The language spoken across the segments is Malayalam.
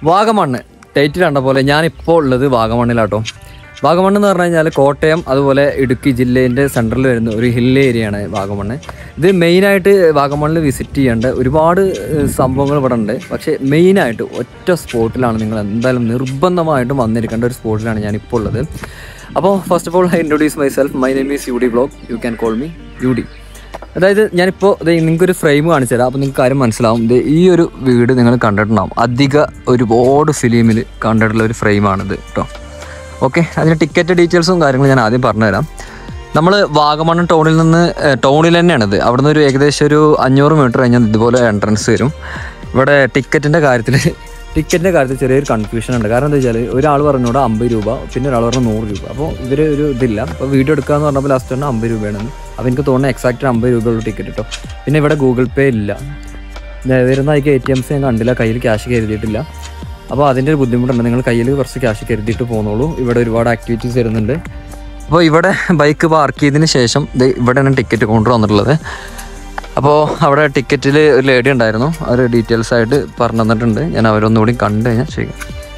വാഗമണ്ണ് ടൈറ്റിൽ കണ്ട പോലെ ഞാനിപ്പോൾ ഉള്ളത് വാഗമണ്ണിലാട്ടോ വാഗമണ്ണ് എന്ന് പറഞ്ഞു കഴിഞ്ഞാൽ കോട്ടയം അതുപോലെ ഇടുക്കി ജില്ലേൻ്റെ സെൻട്രൽ വരുന്ന ഒരു ഹിൽ ഏരിയയാണ് വാഗമണ്ണ് ഇത് മെയിനായിട്ട് വാഗമണ്ണിൽ വിസിറ്റ് ചെയ്യേണ്ട ഒരുപാട് ഏഹ്, സംഭവങ്ങൾ ഇവിടെ ഉണ്ട് പക്ഷേ മെയിനായിട്ട് ഒറ്റ സ്പോട്ടിലാണ് നിങ്ങൾ എന്തായാലും നിർബന്ധമായിട്ടും വന്നിരിക്കേണ്ട ഒരു സ്പോട്ടിലാണ് ഞാനിപ്പോൾ ഉള്ളത് അപ്പോൾ first of all I introduce myself my name is U D blog you can call me U D അതായത് ഞാനിപ്പോൾ നിങ്ങൾക്ക് ഒരു ഫ്രെയിം കാണിച്ചു തരാം അപ്പോൾ നിങ്ങൾക്ക് കാര്യം മനസ്സിലാവും ഇത് ഈ ഒരു വീട് നിങ്ങൾ കണ്ടിട്ടുണ്ടാവും അധിക ഒരുപാട് ഫിലിമിൽ കണ്ടിട്ടുള്ള ഒരു ഫ്രെയിമാണിത് കേട്ടോ ഓക്കെ അതിന് ടിക്കറ്റ് ഡീറ്റെയിൽസും കാര്യങ്ങളും ഞാൻ ആദ്യം പറഞ്ഞുതരാം നമ്മൾ വാഗമൺ ടൗണിൽ നിന്ന് ഏഹ്, ടൗണിൽ തന്നെയാണിത് അവിടുന്ന് ഒരു ഏകദേശം ഒരു അഞ്ഞൂറ് മീറ്റർ കഴിഞ്ഞാൽ ഇതുപോലെ എൻട്രൻസ് വരും ഇവിടെ ടിക്കറ്റിൻ്റെ കാര്യത്തിൽ ടിക്കറ്റിൻ്റെ കാര്യത്തിൽ ചെറിയൊരു കൺഫ്യൂഷൻ ഉണ്ട് കാരണം എന്താ വെച്ചാൽ ഒരാൾ പറഞ്ഞോട് അമ്പത് രൂപ പിന്നെ ഒരാൾ പറഞ്ഞു നൂറ് രൂപ അപ്പോൾ ഇവർ ഒരു ഇതില്ല അപ്പോൾ വീഡിയോ എടുക്കാന്ന് പറഞ്ഞപ്പോൾ ലാസ്റ്റ് പറഞ്ഞാൽ അമ്പത് രൂപയാണെന്ന് അപ്പോൾ എനിക്ക് തോന്നുന്നു എക്സാക്റ്റ് അമ്പത് രൂപയുള്ള ടിക്കറ്റ് കിട്ടും പിന്നെ ഇവിടെ ഗൂഗിൾ പേ ഇല്ല ഞാൻ വരുന്ന അതിക്ക് എ ടി എംസ് ഞാൻ കണ്ടില്ല കയ്യിൽ ക്യാഷ് കരുതിയിട്ടില്ല അപ്പോൾ അതിൻ്റെ ഒരു ബുദ്ധിമുട്ടുണ്ട് നിങ്ങൾ കയ്യിൽ കുറച്ച് ക്യാഷ് കരുതിയിട്ട് പോന്നോളൂ ഇവിടെ ഒരുപാട് ആക്ടിവിറ്റീസ് വരുന്നുണ്ട് അപ്പോൾ ഇവിടെ ബൈക്ക് പാർക്ക് ചെയ്തതിന് ശേഷം ദേ ഇവിടെയാണ് ടിക്കറ്റ് കൊണ്ടുവന്നിട്ടുള്ളത് അപ്പോൾ അവിടെ ടിക്കറ്റിൽ ഒരു ലേഡി ഉണ്ടായിരുന്നു അവർ ഡീറ്റെയിൽസ് ആയിട്ട് പറഞ്ഞു തന്നിട്ടുണ്ട് ഞാൻ അവരൊന്നുകൂടി കണ്ടു കഴിഞ്ഞാൽ ചെയ്യും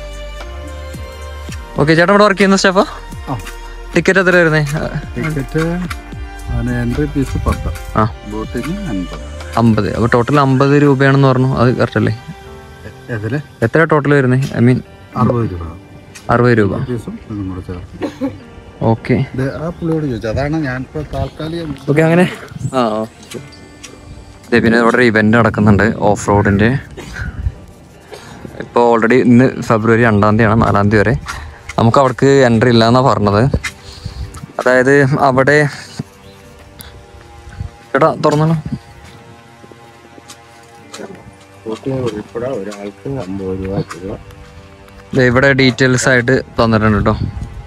ഓക്കെ ചേട്ടൻ ഇവിടെ വർക്ക് ചെയ്യുന്ന സ്റ്റെഫാ ആ. ടിക്കറ്റ് എത്ര വരുന്നേ ടിക്കറ്റ് അതിന് എൻട്രി ഫീസ് പത്ത് ആ ബോട്ടിന് അൻപത് അമ്പത് അപ്പോൾ ടോട്ടൽ അമ്പത് രൂപയാണെന്ന് പറഞ്ഞു അത് കറക്റ്റ് അല്ലേ എതില് എത്ര ടോട്ടൽ വരുന്നത് ഐ മീൻ അറുപത് രൂപ അറുപത് രൂപ ഫീസും ഇതും കൂടെ ചേർത്ത് ഓക്കെ ഇത് ആ പുള്ളിയോട് ചോദിച്ചു അതാണ് ഞാനിപ്പോൾ താൽക്കാലികം ഓക്കെ അങ്ങനെ ആ ദേ പിന്നെ ഇവിടെ ഒരു ഇവന്റ് നടക്കുന്നുണ്ട് ഓഫ് റോഡിന്റെ ഇപ്പോൾ ഓൾറെഡി ഇന്ന് ഫെബ്രുവരി രണ്ടാം തീയതിയാണ് നാലാം തീയതി വരെ നമുക്ക് അവിടേക്ക് എൻട്രി ഇല്ല എന്നാണ് പറഞ്ഞത് അതായത് അവിടെ ചേട്ടാ തുറന്നോളൂ ബോട്ടിന് ഉൾപ്പെടെ ഒരാൾക്ക് അമ്പത് രൂപ രൂപ ദേ ഇവിടെ ഡീറ്റെയിൽസ് ആയിട്ട് തന്നിട്ടുണ്ട് കേട്ടോ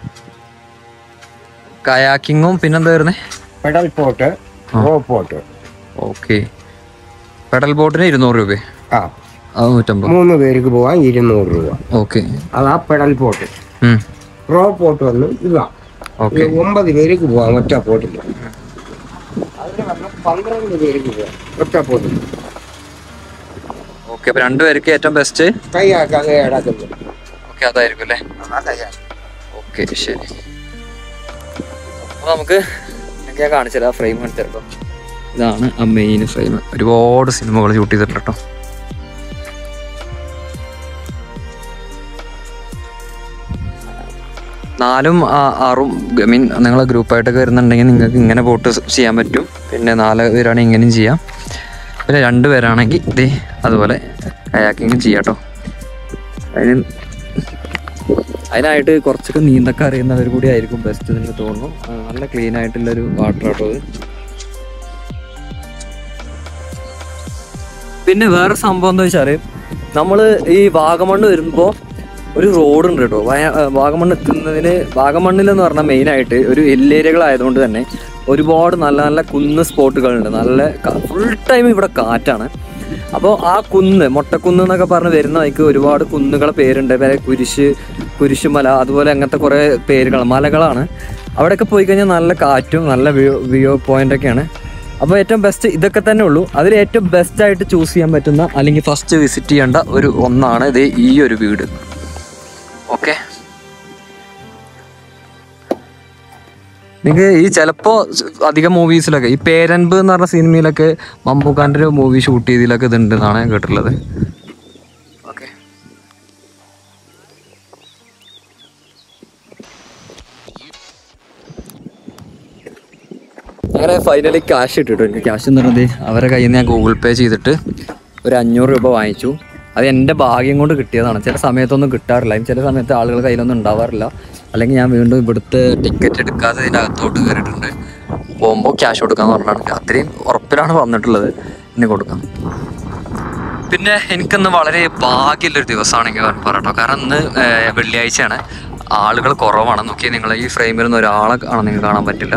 കയാക്കിങ്ങും പിന്നെന്താ വരുന്നത് pedal boat row boat okay pedal ബോട്ടിന് ഇരുന്നൂറ് രൂപ ആ അത് നൂറ്റമ്പത് മൂന്ന് പേർക്ക് പോവാൻ ഇരുന്നൂറ് രൂപ ഓക്കെ അതാ പെഡൽ പോട്ട് റോ പോട്ട് വന്ന് ഇതാ ഓക്കെ ഇത് ഒമ്പത് പേർക്ക് പോവാം ഒറ്റ പോട്ടിൽ അതിന് പറഞ്ഞ പന്ത്രണ്ട് പേർക്ക് പോവാം ഒറ്റ പോട്ടിൽ ഓക്കെ അപ്പൊ രണ്ടുപേർക്ക് ഏറ്റവും ബെസ്റ്റ് കൈയാക്കാൻ ഇടക്കുന്നു ഓക്കെ അതായിരിക്കും അല്ലേ അതാ കൈയാക്കും ഓക്കെ ശരി അപ്പൊ നമുക്ക് എനിക്ക് ഞാൻ കാണിച്ചുതരാം ഫ്രെയിം കാണിച്ചു കേട്ടോ ഇതാണ് ആ മെയിൻ ഫ്രെയിം ഒരുപാട് സിനിമകൾ ഷൂട്ട് ചെയ്തിട്ടുണ്ട് കേട്ടോ നാലും ആ- ആറും ഐ മീൻ നിങ്ങൾ ഗ്രൂപ്പായിട്ടൊക്കെ വരുന്നുണ്ടെങ്കിൽ നിങ്ങൾക്ക് ഇങ്ങനെ പോട്ട് ചെയ്യാൻ പറ്റും പിന്നെ നാല് പേരാണെങ്കിൽ ഇങ്ങനെയും ചെയ്യാം പിന്നെ രണ്ട് പേരാണെങ്കിൽ ഇതേ അതുപോലെ കയാക്കിങ്ങും ചെയ്യാം കേട്ടോ അതിന് അതിനായിട്ട് കുറച്ചൊക്കെ നീന്തക്ക അറിയുന്നവർ കൂടി ആയിരിക്കും ബെസ്റ്റ് എന്ന് എനിക്ക് തോന്നുന്നു ആ, നല്ല ക്ലീൻ ആയിട്ടുള്ളൊരു വാട്ടർ ആട്ടോ അത് പിന്നെ വേറെ സംഭവം എന്താ വെച്ചാൽ നമ്മൾ ഈ വാഗമണ്ണ് വരുമ്പോൾ ഒരു റോഡ് ഉണ്ട് കേട്ടോ വയ- ആ, വാഗമണ്ണ് എത്തുന്നതിന് വാഗമണ്ണിൽ എന്ന് പറഞ്ഞാൽ മെയിനായിട്ട് ഒരു ഹില്ലേരിയകളായതുകൊണ്ട് തന്നെ ഒരുപാട് നല്ല നല്ല കുന്ന് സ്പോട്ടുകളുണ്ട് നല്ല ഫുൾ ടൈം ഇവിടെ കാറ്റാണ് അപ്പോൾ ആ കുന്ന് മൊട്ടക്കുന്ന് എന്നൊക്കെ പറഞ്ഞ് വരുന്ന വഴിക്ക് ഒരുപാട് കുന്നുകളെ പേരുണ്ട് വേറെ കുരിശ് കുരിശുമല അതുപോലെ അങ്ങനത്തെ കുറേ പേരുകൾ മലകളാണ് അവിടെയൊക്കെ പോയി കഴിഞ്ഞാൽ നല്ല കാറ്റും നല്ല വ്യൂ വ്യൂ പോയിന്റ് ഒക്കെയാണ് അപ്പോൾ ഏറ്റവും ബെസ്റ്റ് ഇതൊക്കെ തന്നെ ഉള്ളൂ അതിൽ ഏറ്റവും ബെസ്റ്റ് ആയിട്ട് ചൂസ് ചെയ്യാൻ പറ്റുന്ന അല്ലെങ്കിൽ ഫസ്റ്റ് വിസിറ്റ് ചെയ്യേണ്ട ഒരു ഒന്നാണ് ഇത് ഈ ഒരു വീട് ഓക്കെ നിങ്ങൾക്ക് ഈ ചിലപ്പോൾ അധികം മൂവീസിലൊക്കെ ഈ പേരൻപ് എന്ന് പറഞ്ഞ സിനിമയിലൊക്കെ മമ്മൂക്കാൻ്റെ ഒരു മൂവി ഷൂട്ട് ചെയ്തതിലൊക്കെ ഇതുണ്ട് എന്നാണ് ഞാൻ കേട്ടിട്ടുള്ളത് ഓക്കെ അങ്ങനെ ഫൈനലി ക്യാഷ് ഇട്ടിട്ടു എനിക്ക് ക്യാഷ് എന്ന് പറഞ്ഞത് അവരെ കയ്യിൽ നിന്ന് ഞാൻ ഗൂഗിൾ പേ ചെയ്തിട്ട് ഒരു അഞ്ഞൂറ് രൂപ വാങ്ങിച്ചു അത് എൻ്റെ ഭാഗ്യം കൊണ്ട് കിട്ടിയതാണ് ചില സമയത്തൊന്നും കിട്ടാറില്ല ചില സമയത്ത് ആളുകൾ കയ്യിലൊന്നും ഉണ്ടാവാറില്ല അല്ലെങ്കിൽ ഞാൻ വീണ്ടും ഇവിടുത്തെ ടിക്കറ്റ് എടുക്കാതെ ഇതിൻ്റെ അകത്തോട്ട് കയറിയിട്ടുണ്ട് പോകുമ്പോൾ ക്യാഷ് കൊടുക്കാന്ന് പറഞ്ഞാണ് അത്രയും ഉറപ്പിലാണ് വന്നിട്ടുള്ളത് ഇനി കൊടുക്കാം പിന്നെ എനിക്കിന്ന് വളരെ ഭാഗ്യമുള്ളൊരു ദിവസമാണെങ്കിൽ പറയട്ടോ കാരണം ഇന്ന് ഏഹ്, വെള്ളിയാഴ്ചയാണ് ആളുകൾ കുറവാണ് നോക്കിയാൽ നിങ്ങൾ ഈ ഫ്രെയിമിൽ നിന്ന് ഒരാളെ ആണ് നിങ്ങൾക്ക് കാണാൻ പറ്റില്ല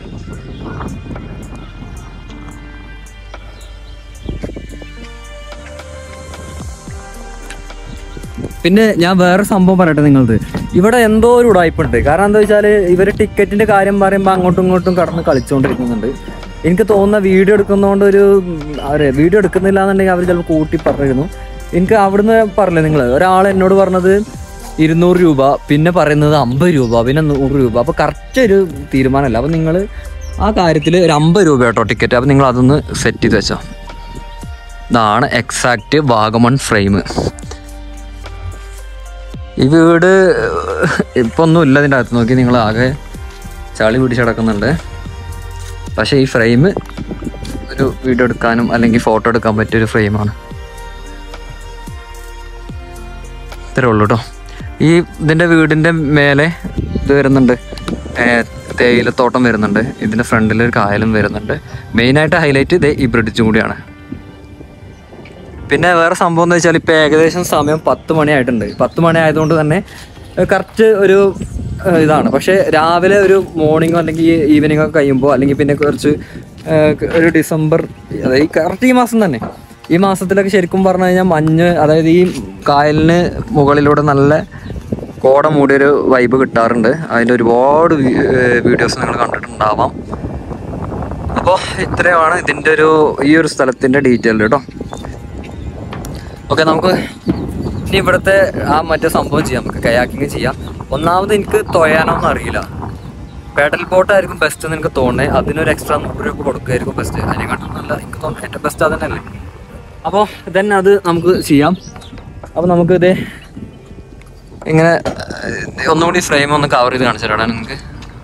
പിന്നെ ഞാൻ വേറെ സംഭവം പറയട്ടെ നിങ്ങളത് ഇവിടെ എന്തോ ഒരു ഉടായ്പുണ്ട് കാരണം എന്താ വെച്ചാൽ ഇവർ ടിക്കറ്റിന്റെ കാര്യം പറയുമ്പോൾ അങ്ങോട്ടും ഇങ്ങോട്ടും കടന്ന് കളിച്ചുകൊണ്ടിരിക്കുന്നുണ്ട് എനിക്ക് തോന്നുന്ന വീഡിയോ എടുക്കുന്നതുകൊണ്ട് ഒരു അവര് വീഡിയോ എടുക്കുന്നില്ല എന്നുണ്ടെങ്കിൽ അവർ ചിലപ്പോൾ കൂട്ടി പറഞ്ഞിരുന്നു എനിക്ക് അവിടുന്ന് പറഞ്ഞില്ലേ നിങ്ങൾ ഒരാൾ എന്നോട് പറഞ്ഞത് ഇരുന്നൂറ് രൂപ പിന്നെ പറയുന്നത് അമ്പത് രൂപ പിന്നെ നൂറ് രൂപ അപ്പോൾ കറക്റ്റ് ഒരു തീരുമാനമല്ല അപ്പോൾ നിങ്ങൾ ആ കാര്യത്തിൽ ഒരു അമ്പത് രൂപ കേട്ടോ ടിക്കറ്റ് അപ്പോൾ നിങ്ങൾ അതൊന്ന് സെറ്റ് ചെയ്ത് വെച്ചോ ഇതാണ് എക്സാക്റ്റ് വാഗമൺ ഫ്രെയിം ഈ വീട് ഇപ്പൊ ഒന്നും ഇല്ല ഇതിൻ്റെ അകത്ത് നോക്കി നിങ്ങൾ ആകെ ചളി പിടിച്ചടക്കുന്നുണ്ട് പക്ഷേ ഈ ഫ്രെയിം ഒരു വീഡിയോ എടുക്കാനും അല്ലെങ്കിൽ ഫോട്ടോ എടുക്കാൻ പറ്റിയ ഒരു ഫ്രെയിമാണ് ഇത്രേ ഉള്ളൂ കേട്ടോ ഈ ഇതിൻ്റെ വീടിൻ്റെ മേലെ ഇത് വരുന്നുണ്ട് ഏ, തേയിലത്തോട്ടം വരുന്നുണ്ട് ഇതിൻ്റെ ഫ്രണ്ടിൽ ഒരു കായലും വരുന്നുണ്ട് മെയിനായിട്ട് ഹൈലൈറ്റ് ഇത് ഈ ബ്രിഡ്ജും കൂടിയാണ് പിന്നെ വേറെ സംഭവം എന്ന് വെച്ചാൽ ഇപ്പോൾ ഏകദേശം സമയം പത്ത് മണി ആയിട്ടുണ്ട് പത്ത് മണി ആയതുകൊണ്ട് തന്നെ കറക്റ്റ് ഒരു ഏഹ്, ഇതാണ് പക്ഷേ രാവിലെ ഒരു മോർണിംഗോ അല്ലെങ്കിൽ ഈവനിങ്ങോ ഒക്കെ കഴിയുമ്പോൾ അല്ലെങ്കിൽ പിന്നെ കുറച്ച് ഏഹ്, ഒരു ഡിസംബർ അതായത് കറക്റ്റ് ഈ മാസം തന്നെ ഈ മാസത്തിലൊക്കെ ശരിക്കും പറഞ്ഞു കഴിഞ്ഞാൽ മഞ്ഞ് അതായത് ഈ കായലിന് മുകളിലൂടെ നല്ല കോട മൂടിയൊരു വൈബ് കിട്ടാറുണ്ട് അതിൻ്റെ ഒരുപാട് വീഡിയോസ് നിങ്ങൾ കണ്ടിട്ടുണ്ടാവാം അപ്പോൾ ഇത്രയുമാണ് ഇതിൻ്റെ ഒരു ഈ ഒരു സ്ഥലത്തിൻ്റെ ഡീറ്റെയിൽ കേട്ടോ ഓക്കെ നമുക്ക് ഇനി ഇവിടുത്തെ ആ മറ്റേ സംഭവം ചെയ്യാം നമുക്ക് കയാക്കിങ് ചെയ്യാം ഒന്നാമത് എനിക്ക് തൊയാനൊന്നും അറിയില്ല പെഡൽ ബോട്ട് ആയിരിക്കും ബെസ്റ്റ് എന്ന് എനിക്ക് തോന്നുന്നത് അതിനൊരു എക്സ്ട്രാ നൂറ് രൂപ കൊടുക്കുമായിരിക്കും ബെസ്റ്റ് അതിനെക്കാട്ടും നല്ല എനിക്ക് തോന്നുന്നു ഏറ്റവും ബെസ്റ്റ് അത് തന്നെയല്ലേ അപ്പോൾ തന്നെ അത് നമുക്ക് ചെയ്യാം അപ്പോൾ നമുക്ക് ഇത് ഇങ്ങനെ ഏഹ്, ഒന്നുകൂടി ഫ്രെയിം ഒന്ന് കവർ ചെയ്ത് കാണിച്ചു തരാടാ നിങ്ങൾക്ക്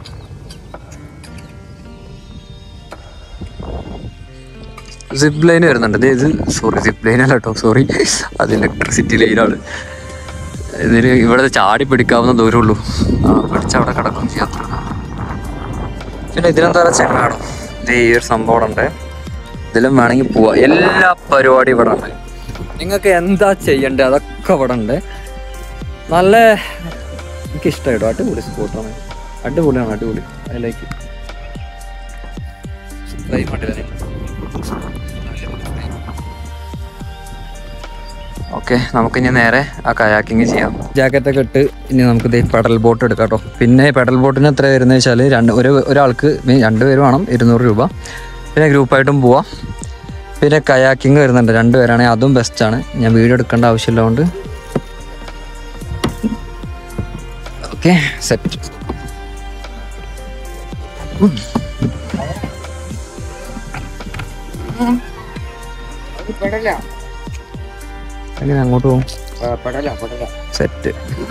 സിപ്പ് ലൈൻ വരുന്നുണ്ട് ദേ ഇത് സോറി സിപ്പ് ലൈൻ അല്ല കേട്ടോ സോറി അത് ഇലക്ട്രിസിറ്റി ലൈനാണ് ഇതിന് ഇവിടെ ചാടി പിടിക്കാവുന്ന ദൂരമുള്ളൂ ആ പിടിച്ച് അവിടെ കിടക്കും ചെയ്യാം പിന്നെ ഇതിനെന്താ പറയുക ചെങ്ങാടം ഇത് ഈ ഒരു സംഭവം ഉണ്ട് ഇതിലും വേണമെങ്കിൽ പോവാം എല്ലാ പരിപാടിയും ഇവിടെ ഉണ്ട് നിങ്ങൾക്ക് എന്താ ചെയ്യണ്ടേ അതൊക്കെ ഇവിടെ ഉണ്ട് നല്ല എനിക്ക് ഇഷ്ടമായിട്ടോ അടിപൊളി സ്പോട്ടാണ് അടിപൊളിയാണ് അടിപൊളി ഐ ലൈക്ക് ട്രൈ പണ്ടില്ല ഓക്കെ നമുക്ക് ഇനി നേരെ ആ കയാക്കിങ് ചെയ്യാം ജാക്കറ്റ് ഒക്കെ ഇട്ട് ഇനി നമുക്ക് ഇത് പെഡൽ ബോട്ട് എടുക്കാം കേട്ടോ പിന്നെ പെഡൽ ബോട്ടിന് എത്ര വരുന്നത് വെച്ചാൽ രണ്ട് ഒരു ഒരാൾക്ക് മീ- രണ്ട് പേര് വേണം ഇരുന്നൂറ് രൂപ പിന്നെ ഗ്രൂപ്പായിട്ടും പോവാം പിന്നെ കയാക്കിങ് വരുന്നുണ്ട് രണ്ട് പേരാണെങ്കിൽ അതും ബെസ്റ്റാണ് ഞാൻ വീഡിയോ എടുക്കേണ്ട ആവശ്യമില്ലാണ്ട് ഓക്കെ സെറ്റ് അത് പെടല എങ്ങനെ അങ്ങോട്ട് പോകും ആ, പെടല പെടല സെറ്റ്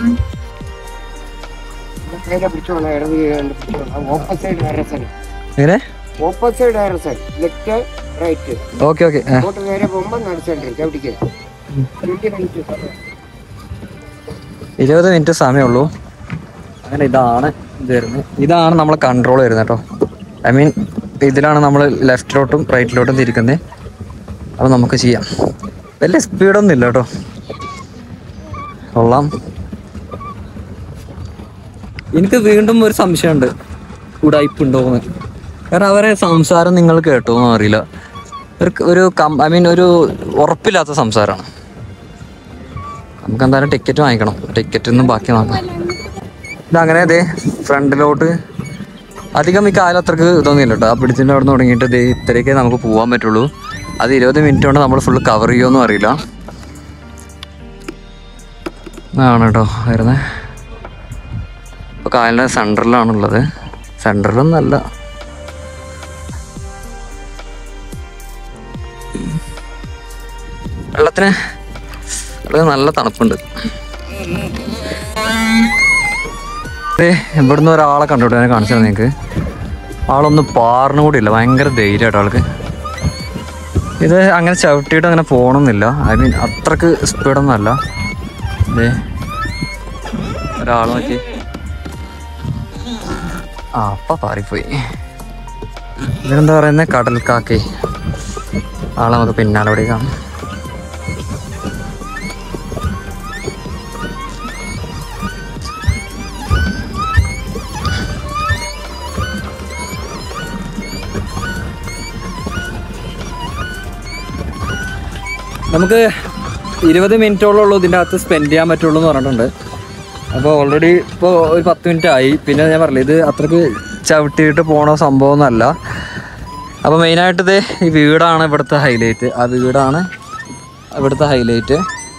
കയ്യിലെ പിടിച്ചോളാം ഇടത് കൈ കൊണ്ട് പിടിച്ചോളാം ഓപ്പോസൈഡ് വേറെ സൈഡ് എങ്ങനെ ഓപ്പോസൈഡ് വേറെ side left right okay okay അങ്ങോട്ട് നേരെ പോകുമ്പോൾ നടച്ചോണ്ടിരിക്കും ചവിട്ടിക്ക് ട്വന്റി മിനിറ്റ് ഇരുപത് മിനിറ്റ് സമയമുള്ളൂ അങ്ങനെ ഇതാണ് ഇത് വരുന്നത് ഇതാണ് നമ്മളെ കൺട്രോൾ വരുന്നത് കേട്ടോ ഐ മീൻ ഇതിലാണ് നമ്മൾ ലെഫ്റ്റിലോട്ടും റൈറ്റിലോട്ടും തിരിക്കുന്നത് അപ്പോൾ നമുക്ക് ചെയ്യാം വലിയ സ്പീഡൊന്നും ഇല്ല കേട്ടോ കൊള്ളാം എനിക്ക് വീണ്ടും ഒരു സംശയമുണ്ട് ഉടായ്പുണ്ടോന്ന് കാരണം അവരെ സംസാരം നിങ്ങൾ കേട്ടോ എന്ന് അറിയില്ല ഒരു ഒരു കം ഐ മീൻ ഒരു ഉറപ്പില്ലാത്ത സംസാരമാണ് നമുക്ക് എന്തായാലും ടിക്കറ്റ് വാങ്ങിക്കണം ടിക്കറ്റ് ഒന്നും ബാക്കി നോക്കാം ഇതങ്ങനെ അതെ ഫ്രണ്ടിലോട്ട് അധികം ഈ കാലം അത്രക്ക് ഇതൊന്നുമില്ല കേട്ടോ ആ പിടിച്ചിൻ്റെ അവിടെ നിന്ന് തുടങ്ങിയിട്ട് ദേ ഇത്രയൊക്കെ നമുക്ക് പോകാൻ പറ്റുള്ളൂ അത് ഇരുപത് മിനിറ്റ് കൊണ്ട് നമ്മൾ ഫുള്ള് കവർ ചെയ്യുമെന്നും അറിയില്ല ആണ് കേട്ടോ വരുന്നത് ഇപ്പോൾ കായലിൻ്റെ സെൻറ്ററിലാണുള്ളത് സെൻറ്ററിലൊന്നല്ല വെള്ളത്തിന് വെള്ളത്തിന് നല്ല തണുപ്പുണ്ട് ഏ ഇവിടുന്ന് ഒരാളെ കണ്ടോട്ടെ ഞാൻ കാണിച്ചു തരാം നിങ്ങൾക്ക് ആളൊന്നും പാറിന് കൂടി ഇല്ല ഭയങ്കര ധൈര്യമായിട്ട് ആൾക്ക് ഇത് അങ്ങനെ ചവിട്ടിയിട്ട് അങ്ങനെ പോകണമെന്നില്ല ഐ മീൻ അത്രക്ക് സ്പീഡൊന്നും അല്ല ദേ ഒരാൾ നോക്കി ആ അപ്പ പാറിപ്പോയി ഇതിനെന്താ പറയുന്നത് കടൽ കാക്കേ ആളെ നമുക്ക് പിന്നാലെ ഓടി കാണാം നമുക്ക് ഇരുപത് മിനിറ്റോളം ഉള്ളൂ ഇതിൻ്റെ അകത്ത് സ്പെൻഡ് ചെയ്യാൻ പറ്റുള്ളൂ എന്ന് പറഞ്ഞിട്ടുണ്ട് അപ്പോൾ ഓൾറെഡി ഇപ്പോൾ ഒരു പത്ത് മിനിറ്റ് ആയി പിന്നെ ഞാൻ പറഞ്ഞില്ല ഇത് അത്രക്ക് ചവിട്ടിയിട്ട് പോണ സംഭവമൊന്നുമല്ല അപ്പോൾ മെയിനായിട്ട് ഇത് ഈ വീടാണ് ഇവിടുത്തെ ഹൈലൈറ്റ് ആ വീടാണ് ഇവിടുത്തെ ഹൈലൈറ്റ്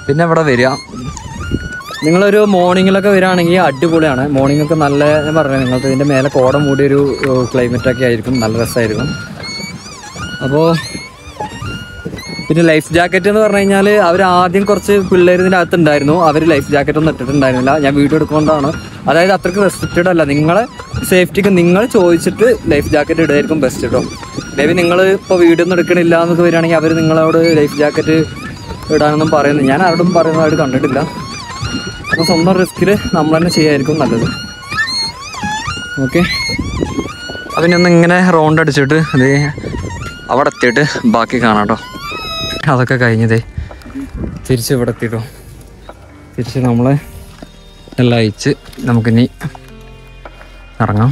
പിന്നെ ഇവിടെ വരിക നിങ്ങളൊരു മോർണിംഗിലൊക്കെ വരികയാണെങ്കിൽ അടിപൊളിയാണ് മോർണിംഗ് ഒക്കെ നല്ല ഞാൻ പറഞ്ഞു നിങ്ങൾക്ക് ഇതിൻ്റെ മേലെ കോട മൂടിയൊരു ക്ലൈമറ്റ് ഒക്കെ ആയിരിക്കും നല്ല രസമായിരിക്കും അപ്പോൾ പിന്നെ ലൈഫ് ജാക്കറ്റ് എന്ന് പറഞ്ഞു കഴിഞ്ഞാൽ അവർ ആദ്യം കുറച്ച് പിള്ളേർ ഇതിൻ്റെ അകത്ത് ഉണ്ടായിരുന്നു അവർ ലൈഫ് ജാക്കറ്റ് ഒന്നും ഇട്ടിട്ടുണ്ടായിരുന്നില്ല ഞാൻ വീഡിയോ എടുക്കൊണ്ടാണ് അതായത് അത്രയ്ക്ക് റെസ്ട്രിക്റ്റഡ് അല്ല നിങ്ങളെ സേഫ്റ്റിക്ക് നിങ്ങൾ ചോദിച്ചിട്ട് ലൈഫ് ജാക്കറ്റ് ഇടുമായിരിക്കും ബെസ്റ്റ് കേട്ടോ മേ ബി നിങ്ങൾ ഇപ്പോൾ വീഡിയോ ഒന്നും എടുക്കണില്ല എന്നൊക്കെ വരികയാണെങ്കിൽ അവർ നിങ്ങളോട് ലൈഫ് ജാക്കറ്റ് ഇടാനൊന്നും പറയുന്നത് ഞാൻ ആരോടും പറയുന്നതായിട്ട് കണ്ടിട്ടില്ല അപ്പോൾ സ്വന്തം റിസ്കിൽ നമ്മൾ തന്നെ ചെയ്യായിരിക്കും നല്ലത് ഓക്കെ അപ്പം ഇനി ഒന്ന് ഇങ്ങനെ റൗണ്ട് അടിച്ചിട്ട് അതേ അവിടെ എത്തിയിട്ട് ബാക്കി കാണാം കേട്ടോ അതൊക്കെ കഴിഞ്ഞതേ തിരിച്ച് ഇവിടെ എത്തിട്ടോ തിരിച്ച് നമ്മൾ എല്ലാം അയച്ച് നമുക്കിനി ഇറങ്ങാം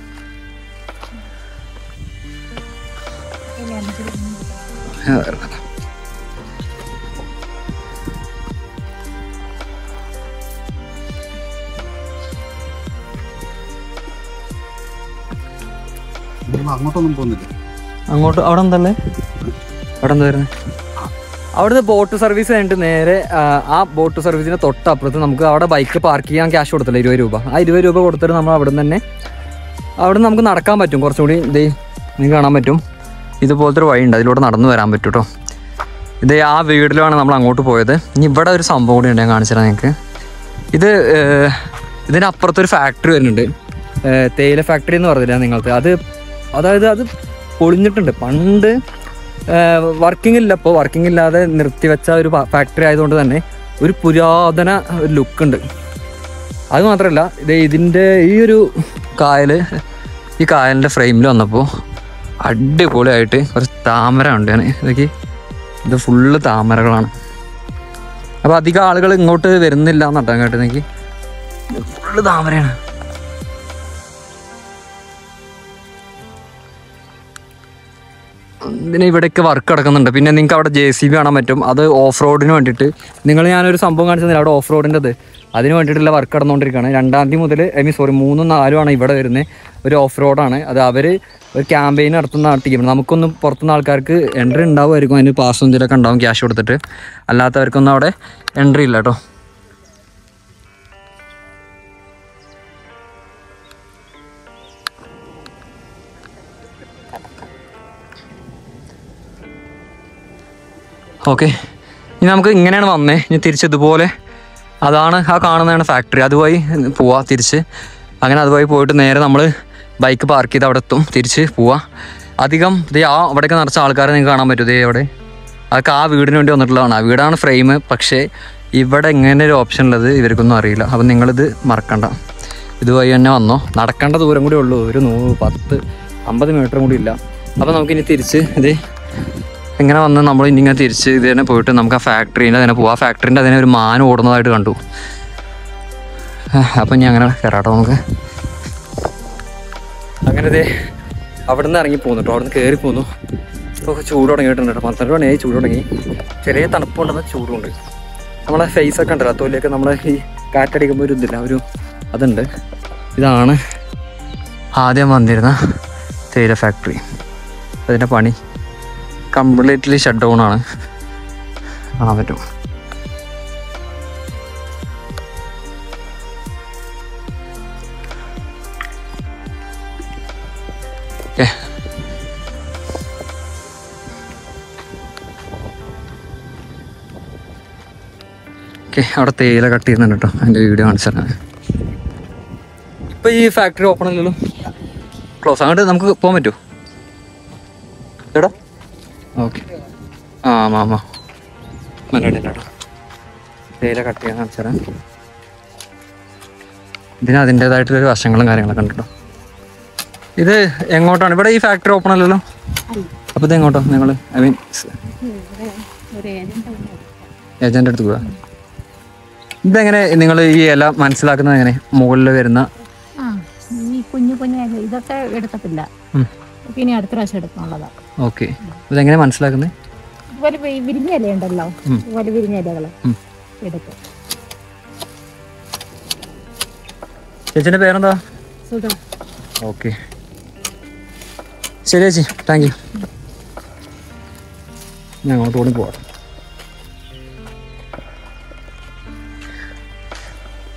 ആ, ഇറങ്ങാം. അങ്ങോട്ടൊന്നും പോകുന്നില്ല അങ്ങോട്ട് അവിടെ എന്തല്ലേ അവിടെ എന്താ വരുന്നത് അവിടുന്ന് ബോട്ട് സർവീസ് കഴിഞ്ഞിട്ട് നേരെ ആ, ആ ബോട്ട് സർവീസിന് തൊട്ടപ്പുറത്ത് നമുക്ക് അവിടെ ബൈക്ക് പാർക്ക് ചെയ്യാൻ ക്യാഷ് കൊടുത്തില്ല ഇരുപത് രൂപ ആ ഇരുപത് രൂപ കൊടുത്തിട്ട് നമ്മൾ അവിടെ തന്നെ അവിടെ നിന്ന് നമുക്ക് നടക്കാൻ പറ്റും കുറച്ചും കൂടി ഇതേ നിങ്ങൾക്ക് കാണാൻ പറ്റും ഇതുപോലത്തെ ഒരു വഴിയുണ്ട് അതിലൂടെ നടന്നു വരാൻ പറ്റും കേട്ടോ ഇത് ആ വീട്ടിലാണ് നമ്മൾ അങ്ങോട്ട് പോയത് ഇനി ഇവിടെ ഒരു സംഭവം കൂടി ഉണ്ട് ഞാൻ കാണിച്ചു തരാം നിങ്ങൾക്ക് ഇത് ഏഹ്, ഇതിനപ്പുറത്തൊരു ഫാക്ടറി വരുന്നുണ്ട് ഏഹ്, തേയില ഫാക്ടറി എന്ന് പറഞ്ഞില്ല നിങ്ങൾക്ക് അത് അതായത് അത് പൊളിഞ്ഞിട്ടുണ്ട് പണ്ട് വർക്കിംഗ് ഇല്ല ഇപ്പോൾ വർക്കിംഗ് ഇല്ലാതെ നിർത്തിവെച്ച ഒരു ഫാക്ടറി ആയതുകൊണ്ട് തന്നെ ഒരു പുരാതന ലുക്ക് ഉണ്ട് അത് മാത്രമല്ല ഇത് ഇതിൻ്റെ ഈ ഒരു കായൽ ഈ കായലിൻ്റെ ഫ്രെയിമിൽ വന്നപ്പോൾ അടിപൊളിയായിട്ട് കുറച്ച് താമര ഉണ്ട് ഞാൻ ഇതൊക്കെ ഇത് ഫുള്ള് താമരകളാണ് അപ്പോൾ അധികം ആളുകൾ ഇങ്ങോട്ട് വരുന്നില്ല എന്നട്ടാ കേട്ടോ എനിക്ക് ഫുള്ള് താമരയാണ് ഇതിന് ഇവിടെയൊക്കെ വർക്ക് കിടക്കുന്നുണ്ട് പിന്നെ നിങ്ങൾക്ക് അവിടെ ജെ സി ബി കാണാൻ പറ്റും അത് ഓഫ് റോഡിന് വേണ്ടിയിട്ട് നിങ്ങൾ ഞാനൊരു സംഭവം കാണിച്ചതില്ല അവിടെ ഓഫ് റോഡിൻ്റെത് അതിന് വേണ്ടിയിട്ടുള്ള വർക്ക് നടന്നുകൊണ്ടിരിക്കുകയാണ് രണ്ടാം തീയതി മുതൽ ഐ മീൻ സോറി മൂന്നും നാലും ആണ് ഇവിടെ വരുന്നത് ഒരു ഓഫ് റോഡാണ് അത് അവർ ഒരു ക്യാമ്പയിൻ നടത്തുന്ന ടീം നമുക്കൊന്നും പുറത്തുനിന്ന് ആൾക്കാർക്ക് എൻട്രി ഉണ്ടാവുമായിരിക്കും അതിന് പാസ് എന്തെങ്കിലുമൊക്കെ ഉണ്ടാവും ക്യാഷ് കൊടുത്തിട്ട് അല്ലാത്തവർക്കൊന്നും അവിടെ എൻട്രി ഇല്ല കേട്ടോ ഓക്കെ ഇനി നമുക്ക് ഇങ്ങനെയാണ് വന്നേ ഇനി തിരിച്ച് ഇതുപോലെ അതാണ് ആ കാണുന്നതാണ് ഫാക്ടറി അതുവഴി പോവാ തിരിച്ച് അങ്ങനെ അതുവഴി പോയിട്ട് നേരെ നമ്മൾ ബൈക്ക് പാർക്ക് ചെയ്ത് അവിടെ എത്തും തിരിച്ച് പോവാ അധികം ദേ ആ അവിടെയൊക്കെ നിറച്ച ആൾക്കാരെ നിങ്ങൾക്ക് കാണാൻ പറ്റും ദേ അവിടെ അതൊക്കെ ആ വീടിന് വേണ്ടി വന്നിട്ടുള്ളതാണ് ആ വീടാണ് ഫ്രെയിം പക്ഷേ ഇവിടെ ഇങ്ങനെ ഒരു ഓപ്ഷൻ ഉള്ളത് ഇവർക്കൊന്നും അറിയില്ല അപ്പം നിങ്ങളിത് മറക്കണ്ട ഇതുവഴി തന്നെ വന്നോ നടക്കേണ്ട ദൂരം കൂടി ഉള്ളൂ ഒരു നൂ പത്ത് അമ്പത് മീറ്ററും കൂടി ഇല്ല അപ്പം നമുക്കിനി തിരിച്ച് ഇത് ഇങ്ങനെ വന്ന് നമ്മൾ ഇനി ഇങ്ങനെ തിരിച്ച് ഇത് തന്നെ പോയിട്ട് നമുക്ക് ആ ഫാക്ടറീൻ്റെ അതിനെ പോവാം ആ ഫാക്ടറീൻ്റെ അതിനെ ഒരു മാൻ ഓടുന്നതായിട്ട് കണ്ടു അപ്പം ഇനി അങ്ങനെ കയറാട്ടോ നമുക്ക് അങ്ങനെ ഇതേ അവിടെ നിന്ന് ഇറങ്ങി പോന്നു കേട്ടോ അവിടെ നിന്ന് കയറി പോന്നു ഇപ്പോൾ ചൂട് തുടങ്ങിയിട്ടുണ്ട് കേട്ടോ പന്ത്രണ്ട് മണിയായി ചൂട് തുടങ്ങി ചെറിയ തണുപ്പുണ്ടെന്ന് ചൂടുണ്ട് നമ്മളെ ഫേസ് ഒക്കെ ഉണ്ടല്ലോ തൊലിയൊക്കെ നമ്മളെ ഈ കാറ്റടിക്കുമ്പോൾ ഒരു ഇതില്ല ഒരു അതുണ്ട് ഇതാണ് ആദ്യം വന്നിരുന്ന തേയില ഫാക്ടറി അതിൻ്റെ പണി കംപ്ലീറ്റ്ലി ഷട്ട് ഡൗൺ ആണ് കാണാൻ പറ്റും ഓക്കെ ഓക്കെ അവിടെ തേയില കട്ട് ചെയ്യുന്നുണ്ട് കേട്ടോ അതിൻ്റെ വീഡിയോ കാണിച്ചു തരാം ഇപ്പം ഈ ഫാക്ടറി ഓപ്പൺ അല്ലല്ലോ ക്ലോസ് അങ്ങോട്ട് നമുക്ക് പോകാൻ പറ്റുമോ എടാ ഓക്കെ ആ മാമ മലയാളം കേട്ടോ തേയില കട്ട് ചെയ്യാൻ കാണിച്ചു തരാം ഇതിന് അതിൻ്റെതായിട്ടുള്ളൊരു വശങ്ങളും കാര്യങ്ങളൊക്കെ ഉണ്ട് കേട്ടോ ഇത് എങ്ങോട്ടാണ് ഇവിടെ ഈ ഫാക്ടറി ഓപ്പൺ അല്ലല്ലോ അപ്പോൾ ഇത് എങ്ങോട്ടോ നിങ്ങൾ ഐ മീൻ ഏജന്റ് അടുത്ത് പോവാ ഇതെങ്ങനെ നിങ്ങൾ ഈ ഇല മനസ്സിലാക്കുന്നത് എങ്ങനെ മുകളിൽ വരുന്ന ആ ഈ കുഞ്ഞു കുഞ്ഞു ഇല ഇതൊക്കെ എടുക്കത്തില്ല ഉം. പിന്നെ അടുത്ത പ്രാവശ്യം എടുക്കാനുള്ളതാ ഓക്കെ ഇതെങ്ങനെ മനസ്സിലാക്കുന്നത് ഇതുപോലെ വി- വിരിഞ്ഞ ഇല ഉണ്ടല്ലോ ഉം. ഇതുപോലെ വിരിഞ്ഞ ഇലകള് ഉം. എടുക്കും ചേച്ചിൻ്റെ പേരെന്താ സുഖം ഓക്കെ ശരി ചേച്ചി താങ്ക് യു ഞാൻ അങ്ങോട്ട് ഓടി പോവാം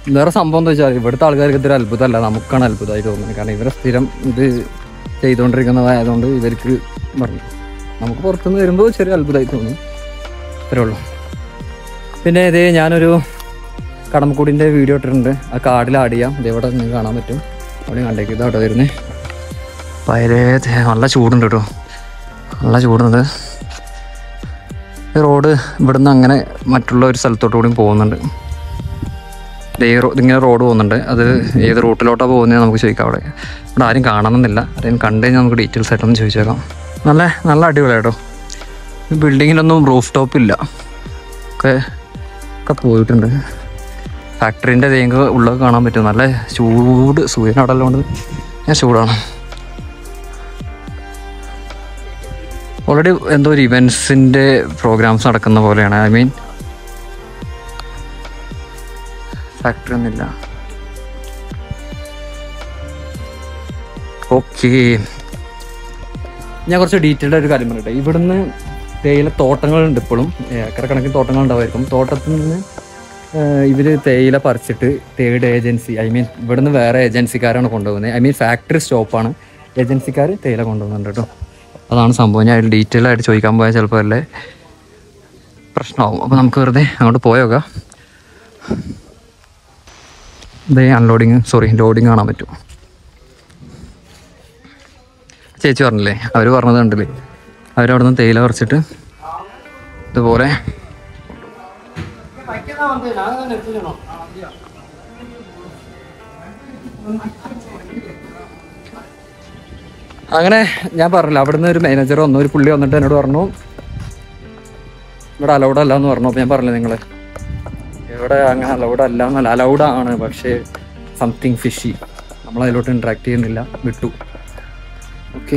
വേറെ സംഭവം എന്താ വെച്ചാൽ ഇവിടുത്തെ ആൾക്കാർക്ക് ഇതൊരു അത്ഭുതമല്ല നമുക്കാണ് അത്ഭുതമായി തോന്നുന്നത് കാരണം ഇവരെ സ്ഥിരം ഇത് ചെയ്തുകൊണ്ടിരിക്കുന്നതായതുകൊണ്ട് ഇവർക്ക് പറഞ്ഞു നമുക്ക് പുറത്തുനിന്ന് വരുമ്പോൾ ചെറിയ അത്ഭുതമായി തോന്നും അത്രേ ഉള്ളൂ പിന്നെ ഇതേ ഞാനൊരു കടമക്കൂടിൻ്റെ വീഡിയോ ഇട്ടിട്ടുണ്ട് ആ കാർഡിൽ ആഡ് ചെയ്യാം ഇതെവിടെ നിങ്ങൾക്ക് കാണാൻ പറ്റും അവിടെ കണ്ടേക്ക് ഇത് അവിടെ വരുന്നത് പയരേ നല്ല ചൂടുണ്ട് കേട്ടോ നല്ല ചൂടുണ്ട് ഈ റോഡ് ഇവിടുന്ന് അങ്ങനെ മറ്റുള്ള ഒരു സ്ഥലത്തോട്ട് കൂടി പോകുന്നുണ്ട് ദേ ഈ റോ- ഇതിങ്ങനെ റോഡ് പോകുന്നുണ്ട് അത് ഏത് റൂട്ടിലോട്ടാണ് പോകുന്നത് നമുക്ക് ചോദിക്കാം അവിടെ ഇവിടെ ആരും കാണണമെന്നില്ല ആരെയും കണ്ടു കഴിഞ്ഞാൽ നമുക്ക് ഡീറ്റെയിൽസ് ആയിട്ടൊന്ന് ചോദിച്ചേക്കാം നല്ല നല്ല അടിപൊളി കേട്ടോ ഈ ബിൽഡിങ്ങിലൊന്നും റൂഫ് ടോപ്പ് ഇല്ല ഒക്കെ ഒക്കെ പോയിട്ടുണ്ട് ഫാക്ടറിൻ്റെ തേങ്ങ ഉള്ളത് കാണാൻ പറ്റും നല്ല ചൂട് സൂര്യൻ അവിടെ ഉള്ളതുകൊണ്ട് ഞാൻ ചൂടാണ് ഓൾറെഡി എന്തോ ഒരു ഇവൻസിൻ്റെ പ്രോഗ്രാംസ് നടക്കുന്ന പോലെയാണ് ഐ മീൻ ഫാക്ടറി ഒന്നുമില്ല ഓക്കെ ഞാൻ കുറച്ച് ഡീറ്റെയിൽഡ് ഒരു കാര്യം പറയട്ടെ ഇവിടുന്ന് തേയില തോട്ടങ്ങളുണ്ട് ഇപ്പോഴും ഏക്കറക്കണക്കിന് തോട്ടങ്ങൾ ഉണ്ടാവുമായിരിക്കും തോട്ടത്തിൽ നിന്ന് ഇവർ തേയില പറിച്ചിട്ട് തേർഡ് ഏജൻസി ഐ മീൻ ഇവിടുന്ന് വേറെ ഏജൻസിക്കാരാണ് കൊണ്ടുപോകുന്നത് ഐ മീൻ ഫാക്ടറി സ്റ്റോപ്പാണ് ഏജൻസിക്കാർ തേയില കൊണ്ടുപോകുന്നുണ്ട് കേട്ടോ അതാണ് സംഭവം ഞാൻ ഡീറ്റെയിൽ ആയിട്ട് ചോദിക്കാൻ പോയാൽ ചിലപ്പോൾ അല്ലേ പ്രശ്നമാവും അപ്പോൾ നമുക്ക് വെറുതെ അങ്ങോട്ട് പോയോക്കാം ഇതേ അൺലോഡിങ് സോറി ലോഡിങ് കാണാൻ പറ്റും ചേച്ചി പറഞ്ഞില്ലേ അവർ പറഞ്ഞത് കണ്ടില്ലേ അവരവിടെ നിന്ന് തേയില പറിച്ചിട്ട് ഇതുപോലെ അങ്ങനെ ഞാൻ പറഞ്ഞില്ല അവിടുന്ന് ഒരു മാനേജർ വന്നു ഒരു പുള്ളി വന്നിട്ട് എന്നോട് പറഞ്ഞു ഇവിടെ അലൗഡ് അല്ല എന്ന് പറഞ്ഞു അപ്പോൾ ഞാൻ പറഞ്ഞില്ലേ നിങ്ങൾ ഇവിടെ അങ്ങനെ അലൗഡ് അല്ല എന്നല്ല അലൗഡ് ആണ് പക്ഷേ സംതിങ് ഫിഷി നമ്മൾ അതിലോട്ട് ഇൻട്രാക്ട് ചെയ്യുന്നില്ല വിട്ടു ഓക്കെ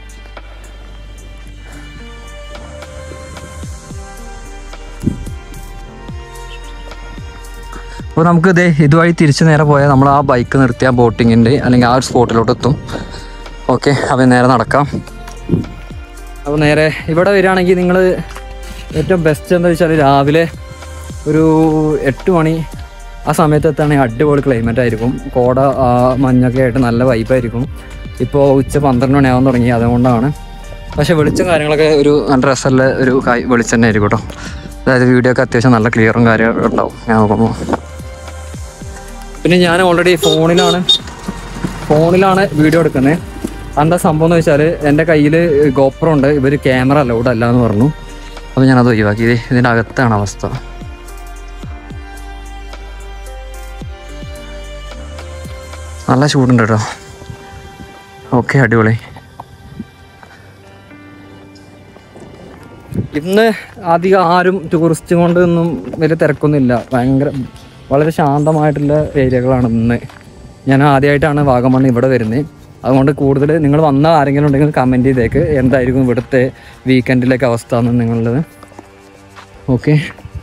അപ്പോൾ നമുക്ക് ഇതേ ഇതുവഴി തിരിച്ച് നേരെ പോയാൽ നമ്മൾ ആ ബൈക്ക് നിർത്തി ആ ബോട്ടിങ്ങിൻ്റെ അല്ലെങ്കിൽ ആ ഒരു സ്പോട്ടിലോട്ട് എത്തും ഓക്കെ അപ്പോൾ നേരെ നടക്കാം അപ്പോൾ നേരെ ഇവിടെ വരികയാണെങ്കിൽ നിങ്ങൾ ഏറ്റവും ബെസ്റ്റ് എന്താ വെച്ചാൽ രാവിലെ ഒരു എട്ട് മണി ആ സമയത്ത് എത്തുകയാണെങ്കിൽ അടിപൊളി ക്ലൈമറ്റ് ആയിരിക്കും കോട ആ, മഞ്ഞൊക്കെ ആയിട്ട് നല്ല വൈബായിരിക്കും ഇപ്പോൾ ഉച്ച പന്ത്രണ്ട് മണിയാവാൻ തുടങ്ങി അതുകൊണ്ടാണ് പക്ഷേ വെളിച്ചം കാര്യങ്ങളൊക്കെ ഒരു നല്ല രസമുള്ള ഒരു കായ് വെളിച്ചം തന്നെ ആയിരിക്കും കേട്ടോ അതായത് വീഡിയോ ഒക്കെ അത്യാവശ്യം നല്ല ക്ലിയറും കാര്യമൊക്കെ ഉണ്ടാവും ഞാൻ നോക്കുമ്പോൾ പിന്നെ ഞാൻ ഓൾറെഡി ഫോണിലാണ് ഫോണിലാണ് വീഡിയോ എടുക്കുന്നത് എന്താ സംഭവം എന്ന് വെച്ചാൽ എൻ്റെ കയ്യിൽ ഗോപ്രോ ഉണ്ട് ഇവർ ക്യാമറ അലൗഡ് അല്ല എന്ന് പറഞ്ഞു അപ്പോൾ ഞാനത് ഒഴിവാക്കി ഇത് ഇതിൻ്റെ അകത്താണ് അവസ്ഥ നല്ല ചൂടുണ്ട് കേട്ടോ ഓക്കെ അടിപൊളി ഇന്ന് അധികം ആരും ടൂറിസ്റ്റ് കൊണ്ടൊന്നും വലിയ തിരക്കൊന്നുമില്ല ഭയങ്കര വളരെ ശാന്തമായിട്ടുള്ള ഏരിയകളാണ് ഇന്ന് ഞാൻ ആദ്യമായിട്ടാണ് വാഗമൺ ഇവിടെ വരുന്നത് അതുകൊണ്ട് കൂടുതൽ നിങ്ങൾ വന്ന ആരെങ്കിലും ഉണ്ടെങ്കിൽ കമൻറ്റ് ചെയ്തേക്ക് എന്തായിരിക്കും ഇവിടുത്തെ വീക്കെൻഡിലേക്ക് അവസ്ഥ എന്ന് നിങ്ങളുള്ളത് ഓക്കെ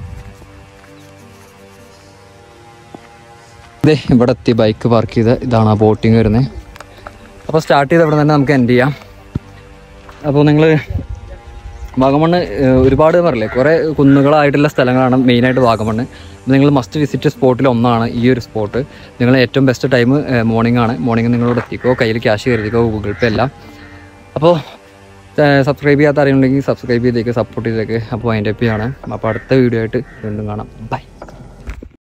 ഇതേ ഇവിടെ എത്തി ബൈക്ക് പാർക്ക് ചെയ്ത് ഇതാണ് ആ ബോട്ടിങ് വരുന്നത് അപ്പോൾ സ്റ്റാർട്ട് ചെയ്ത് ഇവിടെ തന്നെ നമുക്ക് എൻഡ് ചെയ്യാം അപ്പോൾ നിങ്ങൾ വാഗമണ്ണ് ഏഹ്, ഒരുപാട് പറയില്ലേ കുറേ കുന്നുകളായിട്ടുള്ള സ്ഥലങ്ങളാണ് മെയിനായിട്ട് വാഗമണ്ണ് നിങ്ങൾ മസ്റ്റ് വിസിറ്റ് സ്പോട്ടിൽ ഒന്നാണ് ഈ ഒരു സ്പോട്ട് നിങ്ങൾ ഏറ്റവും ബെസ്റ്റ് ടൈം മോർണിംഗ് ആണ് മോർണിംഗ് നിങ്ങളോട് എത്തിക്കോ കയ്യിൽ ക്യാഷ് കരുതിക്കോ ഗൂഗിൾ പേ എല്ലാം അപ്പോൾ സബ്സ്ക്രൈബ് ചെയ്യാത്ത അറിയുണ്ടെങ്കിൽ സബ്സ്ക്രൈബ് ചെയ്തേക്ക് സപ്പോർട്ട് ചെയ്തേക്ക് അപ്പോൾ അതിൻ്റെ ആണ് അപ്പോൾ അടുത്ത വീഡിയോ ആയിട്ട് വീണ്ടും കാണാം ബൈ